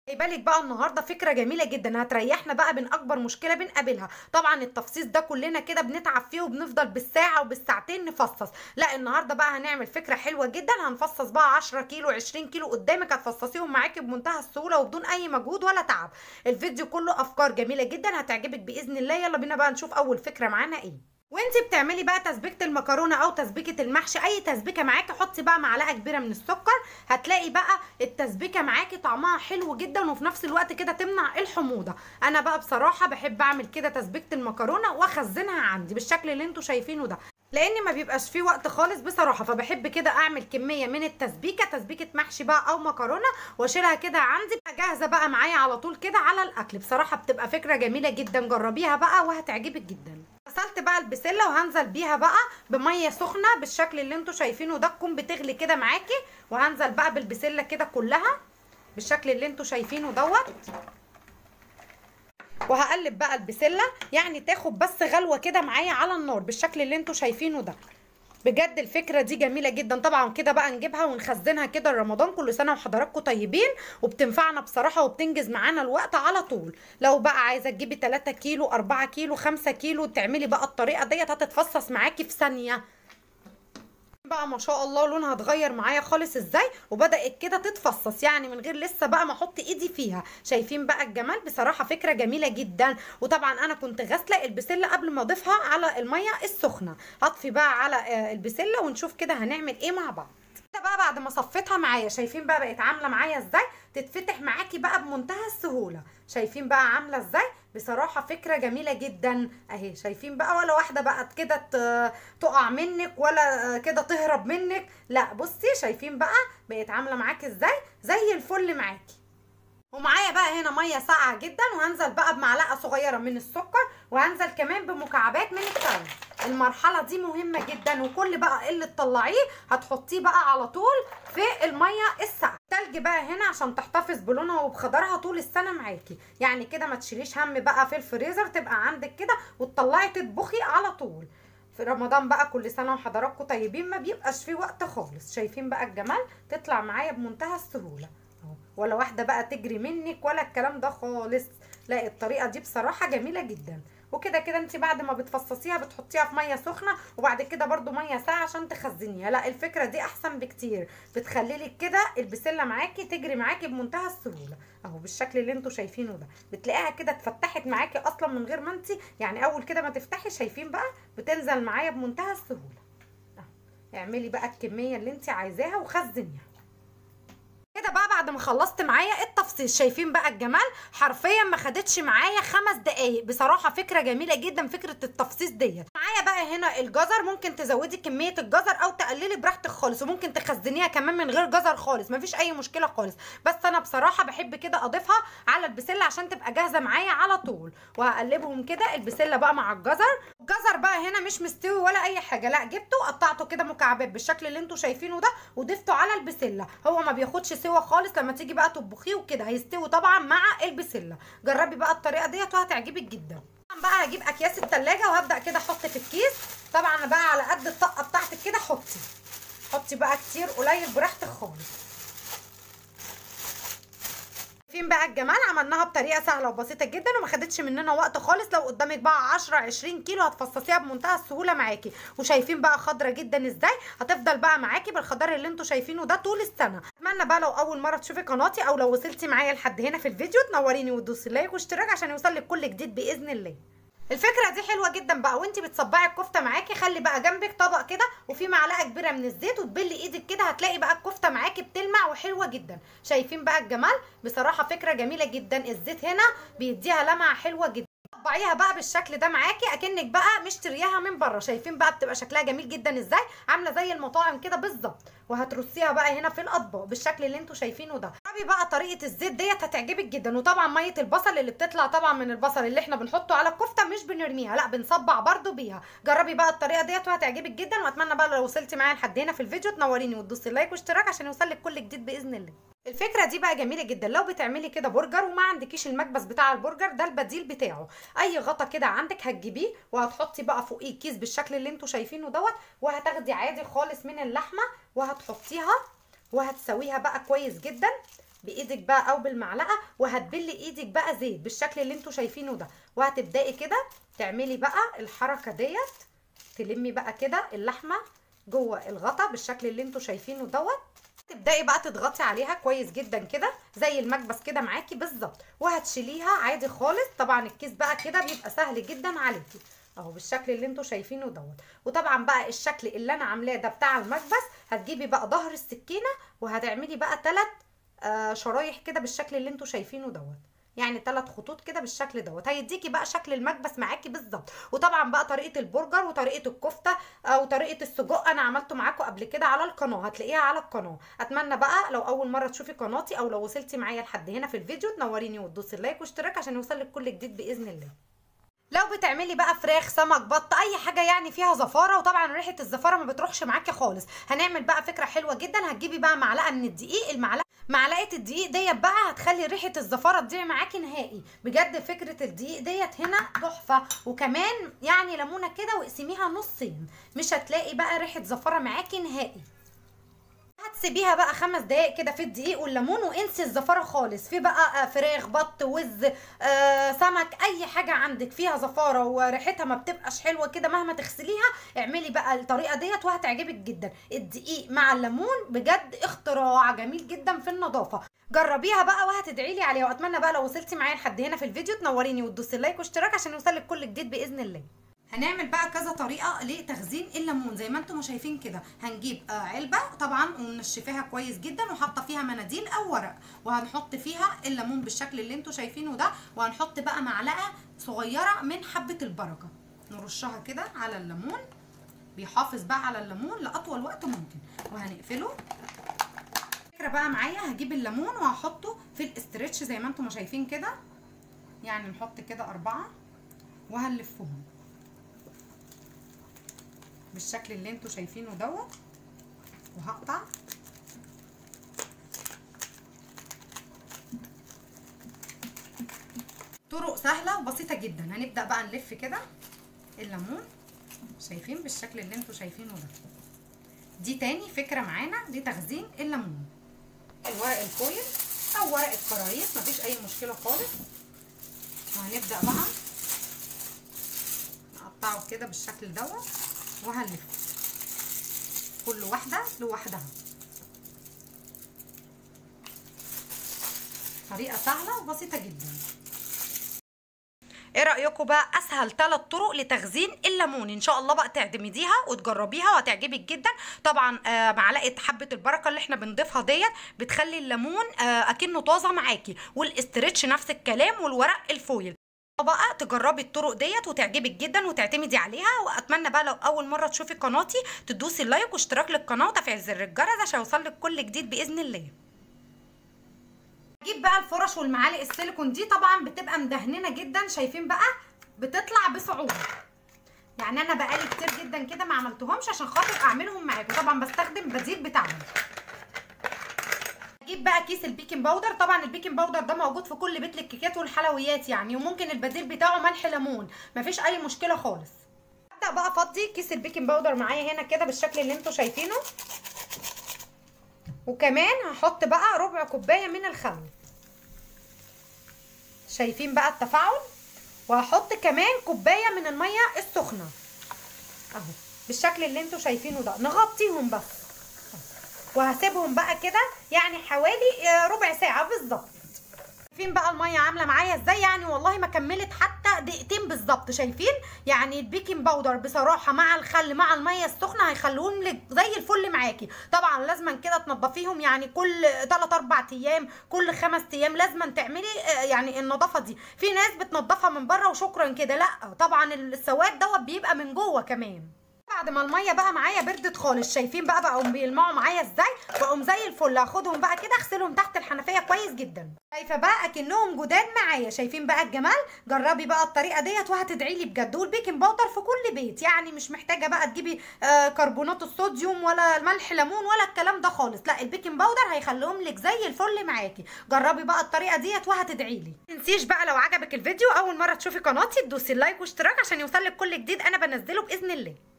بالك بقى النهارده فكره جميله جدا هتريحنا بقى من اكبر مشكله بنقابلها طبعا التفصيص ده كلنا كده بنتعب فيه وبنفضل بالساعه وبالساعتين نفصص لا النهارده بقى هنعمل فكره حلوه جدا هنفصص بقى 10 كيلو 20 كيلو قدامك هتفصصيهم معاكي بمنتهى السهوله وبدون اي مجهود ولا تعب الفيديو كله افكار جميله جدا هتعجبك باذن الله يلا بينا بقى نشوف اول فكره معانا ايه وانت بتعملي بقى تسبيكه المكرونه او تسبيكه المحشي اي تسبيكه معاكي حطي بقى معلقه كبيره من السكر هتلاقي بقى التسبيكه معاكي طعمها حلو جدا وفي نفس الوقت كده تمنع الحموضه انا بقى بصراحه بحب اعمل كده تسبيكه المكرونه واخزنها عندي بالشكل اللي انتوا شايفينه ده لان ما بيبقاش فيه وقت خالص بصراحه فبحب كده اعمل كميه من التسبيكه تسبيكه محشي بقى او مكرونه واشيلها كده عندي بقى جاهزه بقى معايا على طول كده على الاكل بصراحه بتبقى فكره جميله جدا جربيها بقى وهتعجبك جدا غسلت بقى البسله وهنزل بيها بقى بميه سخنه بالشكل اللي انتوا شايفينه ده تكون بتغلي كده معاكي وهنزل بقى بالبسله كده كلها بالشكل اللي انتوا شايفينه دوت وهقلب بقى البسله يعني تاخد بس غلوه كده معايا على النار بالشكل اللي انتوا شايفينه ده بجد الفكره دي جميله جدا طبعا كده بقى نجيبها ونخزنها كده رمضان كل سنه وحضراتكم طيبين وبتنفعنا بصراحه وبتنجز معانا الوقت على طول لو بقى عايزه تجيبي 3 كيلو 4 كيلو 5 كيلو تعملي بقى الطريقه ديت هتتفصص معاكي في ثانيه بقى ما شاء الله لونها اتغير معايا خالص ازاي وبدات كده تتفصص يعني من غير لسه بقى ما احط ايدي فيها شايفين بقى الجمال بصراحه فكره جميله جدا وطبعا انا كنت غاسله البسله قبل ما اضيفها على الميه السخنه هطفي بقى على البسله ونشوف كده هنعمل ايه مع بعض كده بقى بعد ما صفيتها معايا شايفين بقى بقت عامله معايا ازاي تتفتح معاكي بقى بمنتهى السهوله شايفين بقى عامله ازاي بصراحه فكره جميله جدا اهي شايفين بقى ولا واحده بقت كده تقع منك ولا كده تهرب منك لا بصي شايفين بقى بقت عامله معاكي ازاي زي الفل معاكي ومعايا بقى هنا ميه ساقعه جدا وهنزل بقى بمعلقه صغيره من السكر وهنزل كمان بمكعبات من التلج المرحله دي مهمه جدا وكل بقى اللي تطلعيه هتحطيه بقى على طول في الميه الساقعه التلج بقى هنا عشان تحتفظ بلونها وبخضرها طول السنه معاكي يعني كده ما تشيليش هم بقى في الفريزر تبقى عندك كده وتطلعي تطبخي على طول في رمضان بقى كل سنه وحضراتكم طيبين ما بيبقاش فيه وقت خالص شايفين بقى الجمال تطلع معايا بمنتهى السهوله ولا واحده بقى تجري منك ولا الكلام ده خالص لا الطريقه دي بصراحه جميله جدا وكده كده انت بعد ما بتفصصيها بتحطيها في ميه سخنه وبعد كده برده ميه ساقعه عشان تخزنيها لا الفكره دي احسن بكتير بتخلي لك كده البسله معاكي تجري معاكي بمنتهى السهوله اهو بالشكل اللي انتوا شايفينه ده بتلاقيها كده اتفتحت معاكي اصلا من غير ما انت يعني اول كده ما تفتحي شايفين بقى بتنزل معايا بمنتهى السهوله اهو اعملي بقى الكميه اللي انت عايزاها وخزنيها كده بقى بعد ما خلصت معايا التفصيل شايفين بقى الجمال حرفيا ما خدتش معايا خمس دقايق بصراحه فكره جميله جدا فكره التفصيص ديت معايا بقى هنا الجزر ممكن تزودي كميه الجزر او تقللي براحتك خالص وممكن تخزنيها كمان من غير جزر خالص مفيش اي مشكله خالص بس انا بصراحه بحب كده اضيفها على البسله عشان تبقى جاهزه معايا على طول وهقلبهم كده البسله بقى مع الجزر الجزر بقى هنا مش مستوي ولا اي حاجه لا جبته قطعته كده مكعبات بالشكل اللي انتوا شايفينه ده وضفته على البسله هو ما بياخدش سوا خالص لما تيجي بقى تطبخيه وكده هيستوي طبعا مع البسله جربي بقى الطريقه ديت وهتعجبك جدا طبعا بقى هجيب اكياس التلاجة وهبدا كده احط في الكيس طبعا بقى على قد الطاقه بتاعتك كده حطي حطي بقى كتير قليل براحتك خالص شايفين بقى الجمال عملناها بطريقه سهله وبسيطه جدا وما خدتش مننا وقت خالص لو قدامك بقى 10 20 كيلو هتفصصيها بمنتهى السهوله معاكي وشايفين بقى خضره جدا ازاي هتفضل بقى معاكي بالخضار اللي انتوا شايفينه ده طول السنه اتمنى بقى لو اول مره تشوفي قناتي او لو وصلتي معايا لحد هنا في الفيديو تنوريني وتدوسي لايك واشتراك عشان يوصلك كل جديد باذن الله الفكره دي حلوه جدا بقى وانت بتصبعي الكفته معاكي خلي بقى جنبك طبق كده وفي معلقه كبيره من الزيت وتبلي ايدك كده هتلاقي بقى الكفته معاكي بتلمع وحلوه جدا شايفين بقى الجمال بصراحه فكره جميله جدا الزيت هنا بيديها لمعه حلوه جدا طبعيها بقى بالشكل ده معاكي اكنك بقى مشترياها من بره شايفين بقى بتبقى شكلها جميل جدا ازاي عامله زي المطاعم كده بالظبط وهترصيها بقى هنا في الاطباق بالشكل اللي انتوا شايفينه ده جربي بقى طريقه الزيت ديت هتعجبك جدا وطبعا ميه البصل اللي بتطلع طبعا من البصل اللي احنا بنحطه على الكفته مش بنرميها لا بنصبع برده بيها جربي بقى الطريقه ديت وهتعجبك جدا واتمنى بقى لو وصلتي معايا لحد هنا في الفيديو تنوريني وتدوسي لايك واشتراك عشان يوصلك كل جديد باذن الله الفكره دي بقى جميله جدا لو بتعملي كده برجر وما عندكيش المكبس بتاع البرجر ده البديل بتاعه اي غطا كده عندك هتجيبيه وهتحطي بقى فوقيه كيس بالشكل اللي انتوا شايفينه دوت وهتاخدي عادي خالص من اللحمه وهتحطيها وهتسويها بقى كويس جدا بايدك بقى او بالمعلقه وهتبلي ايدك بقى زيت بالشكل اللي انتوا شايفينه ده وهتبداي كده تعملي بقى الحركه ديت تلمي بقى كده اللحمه جوه الغطا بالشكل اللي انتوا شايفينه دوت تبداي بقى تضغطي عليها كويس جدا كده زي المكبس كده معاكي بالظبط وهتشيليها عادي خالص طبعا الكيس بقى كده بيبقى سهل جدا عليكي اهو بالشكل اللي انتوا شايفينه دوت وطبعا بقى الشكل اللي انا عاملاه ده بتاع المكبس هتجيبي بقى ظهر السكينه وهتعملي بقى ثلاث آه شرايح كده بالشكل اللي انتوا شايفينه دوت يعني ثلاث خطوط كده بالشكل دوت هيديكي بقى شكل المكبس معاكي بالظبط وطبعا بقى طريقه البرجر وطريقه الكفته او طريقه السجق انا عملته معاكم قبل كده على القناه هتلاقيها على القناه اتمنى بقى لو اول مره تشوفي قناتي او لو وصلتي معايا لحد هنا في الفيديو تنوريني وتدوسي اللايك واشتراك عشان يوصلك كل جديد باذن الله لو بتعملي بقى فراخ سمك بط اي حاجه يعني فيها زفاره وطبعا ريحه الزفاره ما بتروحش معاكي خالص هنعمل بقى فكره حلوه جدا هتجيبي بقى معلقه من الدقيق المعلقه معلقه الدقيق ديت بقى هتخلي ريحه الزفاره تضيع معاكي نهائي بجد فكره الدقيق ديت هنا تحفه وكمان يعني ليمونه كده واقسميها نصين مش هتلاقي بقى ريحه زفاره معاكي نهائي هتسيبيها بقى خمس دقايق كده في الدقيق والليمون وانسي الزفاره خالص في بقى فراخ بط وز آه سمك اي حاجه عندك فيها زفاره وريحتها ما بتبقاش حلوه كده مهما تغسليها اعملي بقى الطريقه ديت وهتعجبك جدا الدقيق مع الليمون بجد اختراع جميل جدا في النظافه جربيها بقى وهتدعي لي عليها واتمنى بقى لو وصلتي معايا لحد هنا في الفيديو تنوريني وتدوسي لايك واشتراك عشان يوصلك كل جديد باذن الله هنعمل بقى كذا طريقه لتخزين الليمون زي ما انتم شايفين كده هنجيب آه علبه طبعا ومنشفاها كويس جدا وحاطه فيها مناديل او ورق وهنحط فيها الليمون بالشكل اللي انتم شايفينه ده وهنحط بقى معلقه صغيره من حبه البركه نرشها كده على الليمون بيحافظ بقى على الليمون لاطول وقت ممكن وهنقفله فكره بقى معايا هجيب الليمون وهحطه في الاسترتش زي ما انتم شايفين كده يعني نحط كده اربعه وهنلفهم بالشكل اللي انتوا شايفينه دوت وهقطع طرق سهله وبسيطه جدا هنبدا بقى نلف كده الليمون شايفين بالشكل اللي انتوا شايفينه ده دي تاني فكره معانا لتخزين الليمون الورق الفويل او ورق الكرايس مفيش اي مشكله خالص وهنبدا بقى نقطعه كده بالشكل دوت وهلف كل واحدة لوحدها طريقة سهلة وبسيطة جدا ايه رايكم بقى اسهل ثلاث طرق لتخزين الليمون ان شاء الله بقى تعتمديها وتجربيها وهتعجبك جدا طبعا آه معلقه حبه البركه اللي احنا بنضيفها ديت بتخلي الليمون آه اكنه طازه معاكي والاسترتش نفس الكلام والورق الفويل بقى تجربي الطرق ديت وتعجبك جدا وتعتمدي عليها واتمنى بقى لو اول مره تشوفي قناتي تدوسي اللايك واشتراك للقناه وتفعيل زر الجرس عشان يوصلك كل جديد باذن الله هجيب بقى الفرش والمعالق السيليكون دي طبعا بتبقى مدهننه جدا شايفين بقى بتطلع بصعوبه يعني انا بقالي كتير جدا كده ما عملتهمش عشان خاطر اعملهم معاكم طبعا بستخدم بديل بتاعهم اجيب بقى كيس البيكنج باودر طبعا البيكنج باودر ده موجود في كل بيت للكيكات والحلويات يعني وممكن البديل بتاعه ملح ليمون مفيش اي مشكله خالص ابدا بقى افضي كيس البيكنج باودر معايا هنا كده بالشكل اللي انتوا شايفينه وكمان هحط بقى ربع كوبايه من الخل شايفين بقى التفاعل وهحط كمان كوبايه من الميه السخنه اهو بالشكل اللي انتوا شايفينه ده نغطيهم بس وهسيبهم بقى كده يعني حوالي ربع ساعه بالظبط شايفين بقى الميه عامله معايا ازاي يعني والله ما كملت حتى دقيقتين بالظبط شايفين يعني البيكنج باودر بصراحه مع الخل مع الميه السخنه هيخلوهم لك زي الفل معاكي طبعا لازما كده تنضفيهم يعني كل 3 4 ايام كل 5 ايام لازما تعملي يعني النظافه دي في ناس بتنضفها من بره وشكرا كده لا طبعا السواد دوت بيبقى من جوه كمان بعد ما الميه بقى معايا بردت خالص شايفين بقى بقوا بيلمعوا معايا ازاي بقوا زي الفل هاخدهم بقى كده اغسلهم تحت الحنفيه كويس جدا شايفه بقى اكنهم جداد معايا شايفين بقى الجمال جربي بقى الطريقه ديت وهتدعي لي بجد والبيكنج باودر في كل بيت يعني مش محتاجه بقى تجيبي آه كربونات الصوديوم ولا ملح ليمون ولا الكلام ده خالص لا البيكنج باودر هيخليهم لك زي الفل معاكي جربي بقى الطريقه ديت وهتدعي لي تنسيش بقى لو عجبك الفيديو اول مره تشوفي قناتي تدوسي اللايك واشتراك عشان يوصلك كل جديد انا بنزله باذن الله